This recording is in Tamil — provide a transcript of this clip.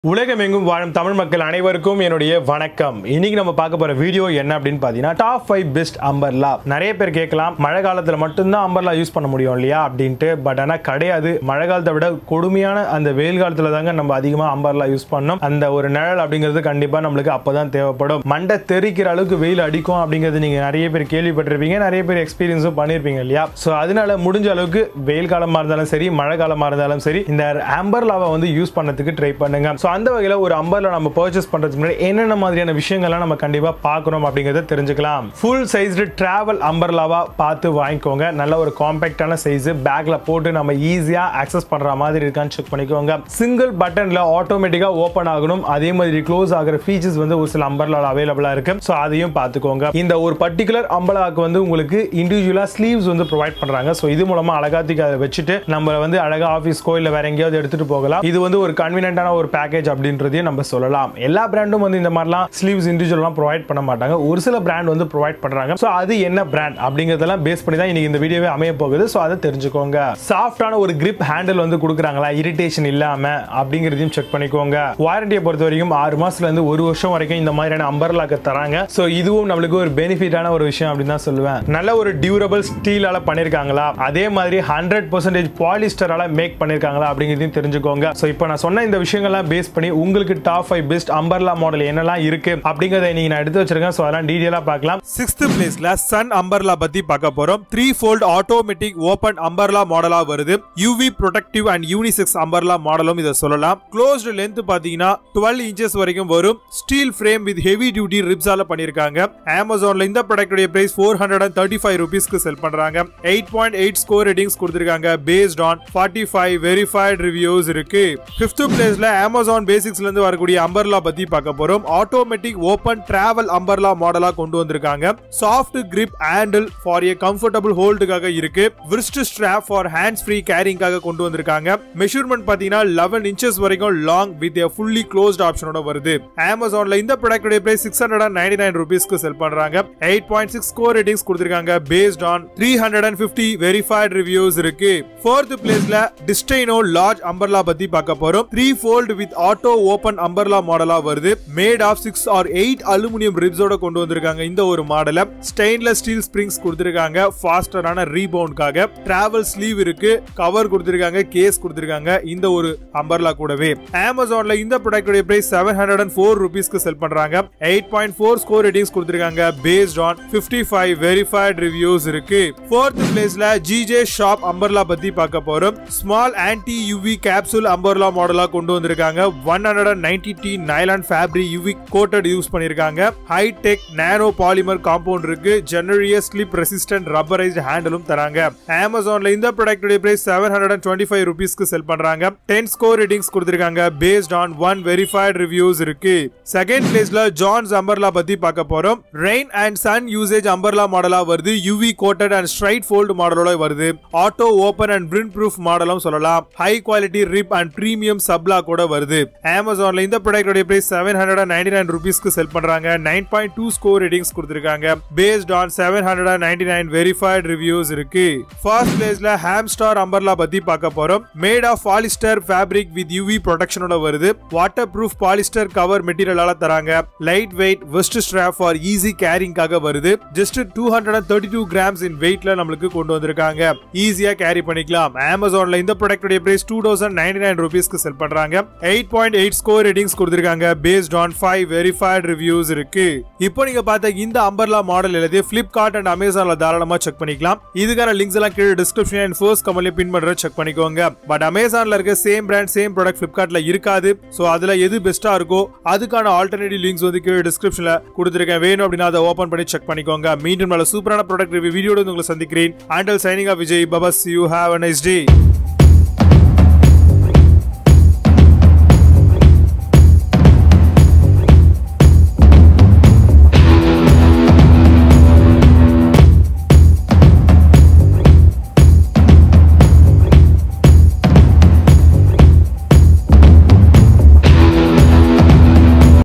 உலகமெங்கும் வாழும் தமிழ் மக்கள் அனைவருக்கும் என்னுடைய வணக்கம் இன்னைக்கு நம்ம பார்க்க போற வீடியோ என்ன அப்படின்னு பார்த்தீங்கன்னா டாப் ஃபைவ் பெஸ்ட் அம்பர்லா நிறைய பேர் கேட்கலாம் மழை காலத்தில் மட்டும்தான் அம்பர்லா யூஸ் பண்ண முடியும் இல்லையா அப்படின்ட்டு பட் ஆனால் கிடையாது மழை காலத்தை விட கொடுமையான அந்த வெயில் காலத்தில் தாங்க நம்ம அதிகமாக அம்பர்லா யூஸ் பண்ணோம் அந்த ஒரு நிழல் அப்படிங்கிறது கண்டிப்பாக நம்மளுக்கு அப்பதான் தேவைப்படும் மண்டை தெரிக்கிற அளவுக்கு வெயில் அடிக்கும் அப்படிங்கிறது நீங்கள் நிறைய பேர் கேள்விப்பட்டிருப்பீங்க நிறைய பேர் எக்ஸ்பீரியன்ஸும் பண்ணியிருப்பீங்க இல்லையா ஸோ அதனால முடிஞ்ச அளவுக்கு வெயில் காலமாக இருந்தாலும் சரி மழை காலமாக இருந்தாலும் சரி இந்த அம்பர்லாவை வந்து யூஸ் பண்ணதுக்கு ட்ரை பண்ணுங்க ஸோ அந்த வகையில் ஒரு அம்பர்லா நம்ம பர்ச்சேஸ் பண்ணுறதுக்கு முன்னாடி என்னென்ன மாதிரியான விஷயங்கள்லாம் நம்ம கண்டிப்பாக பார்க்கணும் அப்படிங்கிறத தெரிஞ்சுக்கலாம் ஃபுல் சைஸ்டு டிராவல் அம்பர்லாவா பார்த்து வாங்கிக்கோங்க நல்ல ஒரு காம்பேக்டான சைஸ் பேக்ல போட்டு நம்ம ஈஸியாக ஆக்சஸ் பண்ணுற மாதிரி இருக்கான்னு செக் பண்ணிக்கோங்க சிங்கிள் பட்டனில் ஆட்டோமேட்டிக்காக ஓப்பன் ஆகணும் அதே மாதிரி க்ளோஸ் ஆகிற ஃபீச்சர்ஸ் வந்து ஒரு சில அம்பர்லாவில் அவைலபிளாக இருக்கு ஸோ அதையும் பார்த்துக்கோங்க இந்த ஒரு பர்டிகுலர் அம்பர்லாவுக்கு வந்து உங்களுக்கு இண்டிவிஜுவலாக ஸ்லீவ்ஸ் வந்து ப்ரொவைட் பண்ணுறாங்க ஸோ இது மூலமாக அழகாத்திக்கு அதை வச்சுட்டு நம்ம வந்து அழகாக ஆஃபீஸ்க்கோ இல்லை வேற எங்கேயாவது எடுத்துட்டு போகலாம் இது வந்து ஒரு கன்வீனியன்டான ஒரு பேக்கேஜ் அப்படின்றதையும் நம்ம சொல்லலாம் எல்லா பிராண்டும் வந்து இந்த மாதிரிலாம் ஸ்லீவ்ஸ் இண்டிவிஜுவலாம் ப்ரொவைட் பண்ண மாட்டாங்க ஒரு சில பிராண்ட் வந்து ப்ரொவைட் பண்றாங்க ஸோ அது என்ன பிராண்ட் அப்படிங்கிறதெல்லாம் பேஸ் பண்ணி தான் இன்னைக்கு இந்த வீடியோவே அமைய போகுது ஸோ அதை தெரிஞ்சுக்கோங்க சாஃப்டான ஒரு கிரிப் ஹேண்டில் வந்து கொடுக்குறாங்களா இரிட்டேஷன் இல்லாம அப்படிங்கிறதையும் செக் பண்ணிக்கோங்க வாரண்டியை பொறுத்த வரைக்கும் ஆறு மாசத்துல இருந்து ஒரு வருஷம் வரைக்கும் இந்த மாதிரியான அம்பர்லாக்கு தராங்க ஸோ இதுவும் நம்மளுக்கு ஒரு பெனிஃபிட்டான ஒரு விஷயம் அப்படின்னு தான் சொல்லுவேன் நல்ல ஒரு டியூரபிள் ஸ்டீலால பண்ணிருக்காங்களா அதே மாதிரி ஹண்ட்ரட் பர்சன்டேஜ் பாலிஸ்டரால மேக் பண்ணிருக்காங்களா அப்படிங்கிறதையும் தெரிஞ்சுக்கோங்க ஸோ இப்போ நான் சொன்ன இந்த விஷயங்கள்லாம் பேஸ் பண்ணி உங்களுக்கு top five best umbrella model என்னெல்லாம் இருக்கு அப்படிங்கறத இன்னைக்கு நான் எடுத்து வச்சிருக்கேன் ஸோ அதெல்லாம் டீடைலா பார்க்கலாம் சிக்ஸ்த் பிளேஸ்ல சன் அம்பர்லா பத்தி பார்க்க போறோம் three fold automatic open umbrella மாடலா வருது UV protective and unisex umbrella மாடலும் இதை சொல்லலாம் க்ளோஸ்டு லென்த் பாத்தீங்கன்னா டுவெல் இன்ச்சஸ் வரைக்கும் வரும் steel frame with heavy duty ரிப்ஸால பண்ணிருக்காங்க அமேசான்ல இந்த ப்ராடக்டோட price four hundred and thirty five ருபீஸ்க்கு செல் பண்றாங்க eight point eight score ratings கொடுத்திருக்காங்க based on forty five verified reviews இருக்கு ஃபிஃப்த் பிளேஸ்ல அமேசான் பேசிக்ஸ்ல இருந்து வரக்கூடிய அம்பர்லா பத்தி பார்க்க போறோம் ஆட்டோமேட்டிக் ஓபன் டிராவல் அம்பர்லா மாடலா கொண்டு வந்திருக்காங்க soft grip handle for a comfortable ஹோல்டுக்காக இருக்கு wrist strap for hands free கேரிங்காக கொண்டு வந்திருக்காங்க மெஷர்மெண்ட் பாத்தீங்கன்னா லெவன் இன்ச்சஸ் வரைக்கும் long with a fully closed ஆப்ஷனோட வருது அமேசான்ல இந்த ப்ராடக்டோட price six hundred and ninety nine ருபீஸ்க்கு செல் பண்றாங்க eight point six score ratings கொடுத்திருக்காங்க based on three hundred and fifty verified reviews இருக்கு ஃபோர்த் பிளேஸ்ல டிஸ்டைனோ லார்ஜ் அம்பர்லா பத்தி பார்க்க போறோம் three fold with auto open umbrella மாடலா வருது made of six or eight aluminium ரிப்ஸோட கொண்டு வந்திருக்காங்க இந்த ஒரு மாடல ஸ்டெயின்லெஸ் ஸ்டீல் ஸ்ப்ரிங்ஸ் கொடுத்திருக்காங்க ஃபாஸ்டரான ரீபவுண்ட்காக டிராவல் ஸ்லீவ் இருக்கு கவர் கொடுத்திருக்காங்க கேஸ் கொடுத்திருக்காங்க இந்த ஒரு அம்பர்லா கூடவே அமேசான்ல இந்த ப்ராடக்டோட price seven hundred and four ருபீஸ்க்கு செல் பண்றாங்க eight point four score ratings கொடுத்திருக்காங்க based on fifty five verified reviews இருக்கு ஃபோர்த் பிளேஸ்ல ஜிஜே ஷாப் அம்பர்லா பத்தி பார்க்க போறோம் small anti UV capsule umbrella மாடலா கொண்டு வந்திருக்காங்க one hundred and ninety T nylon fabric UV coated use பண்ணிருக்காங்க high tech nano polymer compound இருக்கு ஜெனரிய ஸ்லிப் ரெசிஸ்டன்ட் ரப்பரைஸ்ட் ஹேண்டலும் தராங்க அமேசான்ல இந்த ப்ராடக்டோட price seven hundred and twenty five ருபீஸ்க்கு செல் பண்றாங்க டென் ஸ்கோர் ரேட்டிங்ஸ் கொடுத்திருக்காங்க based on one verified reviews இருக்கு செகண்ட் பிளேஸ்ல ஜான்ஸ் அம்பர்லா பத்தி பார்க்க போறோம் rain and sun usage umbrella மாடலா வருது UV coated and straight fold மாடலோட வருது auto open and print proof மாடலும் சொல்லலாம் high quality rib and premium சப்லா கூட வருது அமேசான்ல இந்த ப்ராடக்டோட price seven hundred and ninety nine ருபீஸ்க்கு செல் பண்றாங்க nine point two score ratings கொடுத்திருக்காங்க based on seven hundred and ninety nine verified reviews இருக்கு ஃபர்ஸ்ட் பிளேஸ்ல ஹாம்ஸ்டார் அம்பர்லா பத்தி பார்க்க போறோம் made of polyester fabric with UV ப்ரொடெக்ஷனோட வருது வாட்டர் ப்ரூஃப் பாலிஸ்டர் கவர் மெட்டீரியலால தராங்க light weight wrist strap for easy கேரிங்காக வருது just two hundred and thirty two grams in வெயிட்ல நம்மளுக்கு கொண்டு வந்திருக்காங்க ஈஸியா கேரி பண்ணிக்கலாம் அமேசான்ல இந்த ப்ராடக்டோட பிரைஸ் டூ தௌசண்ட் நைன்டி நைன் ருபீஸ்க்கு செல் பண்றாங்க eight point eight score ratings கொடுத்திருக்காங்க based on five verified reviews இருக்கு இப்போ நீங்க பார்த்த இந்த அம்பர்லா மாடல் எழுதி பிளிப்கார்ட் அண்ட் அமேசான்ல தாராளமா செக் பண்ணிக்கலாம் இதுக்கான லிங்க்ஸ் எல்லாம் கீழே டிஸ்கிரிப்ஷன் அண்ட் ஃபர்ஸ்ட் கமெண்ட்ல பின் பண்ற செக் பண்ணிக்கோங்க பட் அமேசான்ல இருக்க சேம் பிராண்ட் சேம் ப்ராடக்ட் பிளிப்கார்ட்ல இருக்காது சோ அதுல எது பெஸ்டா இருக்கோ அதுக்கான ஆல்டர்னேட்டிவ் லிங்க்ஸ் வந்து கீழே டிஸ்கிரிப்ஷன்ல கொடுத்திருக்கேன் வேணும் அப்படின்னா அதை ஓபன் பண்ணி செக் பண்ணிக்கோங்க மீண்டும் நல்ல சூப்பரான ப்ராடக்ட் ரிவ்யூ வீடியோட உங்களை சந்திக்கிறேன் ஆண்டல் சைனிங் ஆஃப் விஜய் பபஸ் you have a nice day